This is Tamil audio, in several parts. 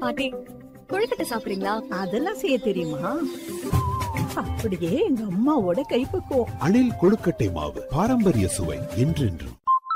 பாட்டி கொழுக்கட்டை சாப்பிடுறீங்களா அதெல்லாம் செய்ய தெரியுமா அப்படியே எங்க அம்மாவோட கைப்பக்குவம் அணில் கொழுக்கட்டை மாவு பாரம்பரிய சுவை என்றென்றும்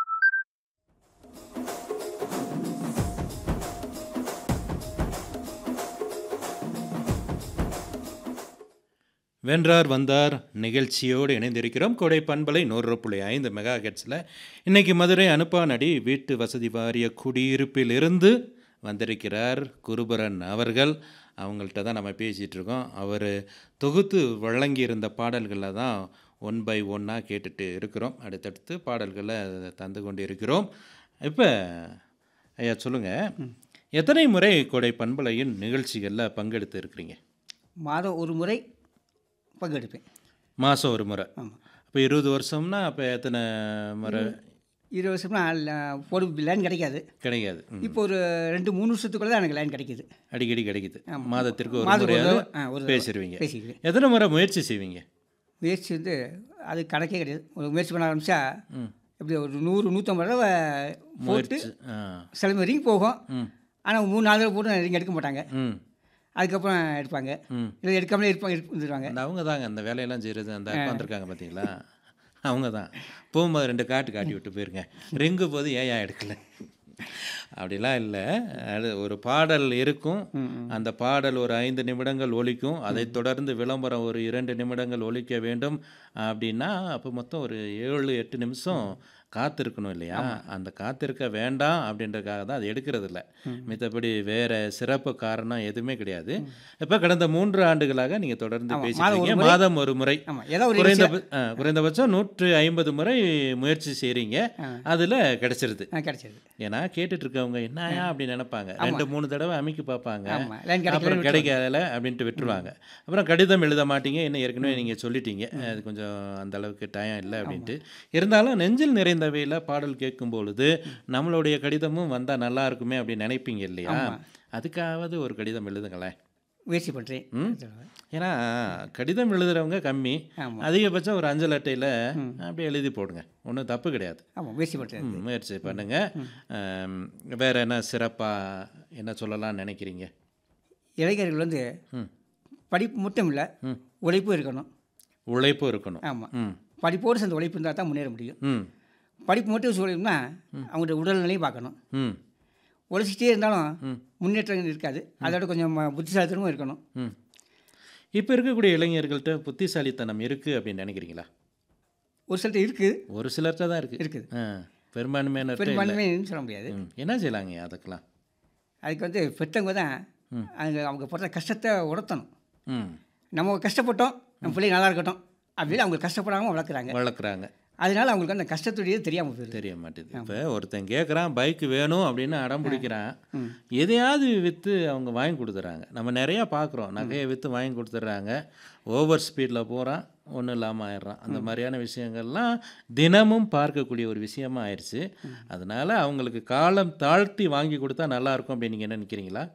வென்றார் வந்தார் நிகழ்ச்சியோடு இணைந்திருக்கிறோம் கோடை பண்பலை நூறு புள்ளி ஐந்து மெகா ஹெட்ஸில் இன்றைக்கி மதுரை அனுப்பானடி வீட்டு வசதி வாரிய குடியிருப்பிலிருந்து வந்திருக்கிறார் குருபரன் அவர்கள் அவங்கள்ட்ட தான் நம்ம பேசிகிட்டு இருக்கோம் அவர் தொகுத்து வழங்கியிருந்த பாடல்களை தான் ஒன் பை ஒன்னாக கேட்டுட்டு இருக்கிறோம் அடுத்தடுத்து பாடல்களை தந்து கொண்டு இருக்கிறோம் இப்போ ஐயா சொல்லுங்கள் எத்தனை முறை கோடை பண்பலையின் நிகழ்ச்சிகளில் பங்கெடுத்து இருக்கிறீங்க மாதம் ஒரு முறை பங்கெடுப்பேன் மாதம் ஒரு முறை ஆமாம் அப்போ இருபது வருஷம்னா அப்போ எத்தனை முறை இருபது வருஷம்னா ஒரு லைன் கிடைக்காது கிடைக்காது ம். இப்போ ஒரு ரெண்டு மூணு வருஷத்துக்குள்ள தான் எனக்கு லைன் கிடைக்குது அடிக்கடி கிடைக்குது ஆமா. மாதத்திற்கு ஒரு மாதத்துக்கு ஒரு முறையாவது தடவை, ஆ, ஒரு தடவை பேசிடுவீங்க பேசிக்குவேன் எத்தனை முறை முயற்சி செய்வீங்க முயற்சி வந்து அது கணக்கே கிடையாது ஒரு முயற்சி பண்ண ஆரம்பித்தா எப்படி ஒரு நூறு நூற்றம்பது தடவை போட்டு முயற்சி ஆ சில பேர் ரிங் போகும் ம் ஆனால் மூணு நாலு தடவை போட்டு ரிங் எடுக்க மாட்டாங்க ம் அதுக்கப்புறம் எடுப்பாங்க ம் இல்லை எடுக்காமலே இருப்பாங்க இருந்துருவாங்க அந்த அவங்க தாங்க அந்த வேலையெல்லாம் செய்கிறது அந்த உட்காந்துருக்காங்க பார்த்தீங்களா அவங்க தான் போகும்போது ரெண்டு காட்டு காட்டி விட்டு போயிருங்க ரிங்கு போது ஏன் ஏன் எடுக்கல அப்படிலாம் இல்லை அது ஒரு பாடல் இருக்கும் அந்த பாடல் ஒரு ஐந்து நிமிடங்கள் ஒலிக்கும் அதைத் தொடர்ந்து விளம்பரம் ஒரு இரண்டு நிமிடங்கள் ஒலிக்க வேண்டும் அப்படின்னா அப்போ மொத்தம் ஒரு ஏழு எட்டு நிமிஷம் காத்திருக்கணும் இல்லையா அந்த காத்திருக்க வேண்டாம் அப்படின்றதுக்காக தான் அது எடுக்கிறது இல்லை மித்தபடி வேற சிறப்பு காரணம் எதுவுமே கிடையாது இப்போ கடந்த மூன்று ஆண்டுகளாக நீங்கள் தொடர்ந்து ஆமா, பேசிட்டு மாதம் ஒரு இருக்கீங்க முறை. மாதம் ஒரு முறை ஆமாம் ஏதோ ஒரு குறைந்த நிகழ்ச்சியில- ஆ, குறைந்தபட்சம் நூற்று ஐம்பது முறை முயற்சி செய்கிறீங்க அதில் கிடைச்சிருது ஆ கிடைச்சது ஏன்னா கேட்டுட்டு இருக்கவங்க என்னயா அப்படி நினைப்பாங்க ரெண்டு மூணு தடவை அமைக்கி பார்ப்பாங்க ஆமா, line கிடைக்கலன்னு அப்புறம் கிடைக்கல அப்படின்ட்டு விட்டுருவாங்க அப்புறம் கடிதம் எழுத மாட்டீங்க என்ன ஏற்கனவே நீங்கள் சொல்லிட்டீங்க அது கொஞ்சம் அந்த அளவுக்கு டயம் இல்லை அப்படின்ட்டு இருந்தாலும் நெஞ்சில் நிறைந்தவையில் பாடல் கேட்கும் பொழுது நம்மளுடைய கடிதமும் வந்தால் நல்லா இருக்குமே அப்படின்னு நினைப்பீங்க இல்லையா அதுக்காவது ஒரு கடிதம் எழுதுங்களேன் முயற்சி பண்ணுறேன் ஏன்னா கடிதம் எழுதுறவங்க கம்மி ஆமா. அதிகபட்சம் ஒரு அஞ்சல் அட்டையில் அப்படியே எழுதி போடுங்க ஒன்றும் தப்பு கிடையாது ஆமாம் முயற்சி பண்ணுறேன் ம், முயற்சி பண்ணுங்க ஆம், வேற என்ன சிறப்பாக என்ன சொல்லலாம்னு நினைக்கிறீங்க இளைஞர்கள் வந்து ம். படிப்பு மட்டும் இல்லை உழைப்பும் இருக்கணும் உழைப்பு இருக்கணும் ஆமாம் ம் படிப்போடு சேர்ந்து உழைப்பு இருந்தால் தான் முன்னேற முடியும் ம் படிப்பு மட்டும் சொல்லணும்னா அவங்களுடைய உடல்நிலையும் பார்க்கணும் ம் உழைச்சிட்டே இருந்தாலும் முன்னேற்றம் இருக்காது அதோட கொஞ்சம் ம- புத்திசாலித்தனமும் இருக்கணும் ம் இப்போ இருக்கக்கூடிய இளைஞர்கள்ட்ட புத்திசாலித்தனம் இருக்குது அப்படின்னு நினைக்கிறீங்களா ஒரு சிலர் இருக்குது ஒரு சிலர்கிட்ட தான் இருக்குது இருக்குது ஆ பெரும்பான்மையான பெரும்பான்மைன்னு சொல்ல முடியாது ம் என்ன செய்யலாங்க அதுக்கெல்லாம் அதுக்கு வந்து பெற்றவங்க தான் அவங்க அவங்க படுற கஷ்டத்தை உணர்த்தணும் ம் நம்ம கஷ்டப்பட்டோம் நம்ம பிள்ளைங்க நல்லா இருக்கட்டும் அப்படின்னு அவங்க கஷ்டப்படாமல் வளர்க்குறாங்க வளர்க்குறாங்க அதனால அவங்களுக்கு அந்த கஷ்டத்துடைய தெரியாமல் போயிடுது தெரிய மாட்டேது இப்போ ஒருத்தன் கேட்குறான் பைக் வேணும் அப்படின்னு அடம் பிடிக்கிறான் எதையாவது விற்று அவங்க வாங்கி கொடுத்துட்றாங்க நம்ம நிறையா பார்க்குறோம் நகையை விற்று வாங்கி கொடுத்துட்றாங்க ஓவர் ஸ்பீடில் போகிறான் ஒன்றும் இல்லாமல் ஆயிடுறான் அந்த மாதிரியான விஷயங்கள்லாம் தினமும் பார்க்கக்கூடிய ஒரு விஷயமா ஆயிடுச்சு அதனால அவங்களுக்கு காலம் தாழ்த்தி வாங்கி கொடுத்தா நல்லா இருக்கும் அப்படின்னு நீங்கள் என்ன நினைக்கிறீங்களா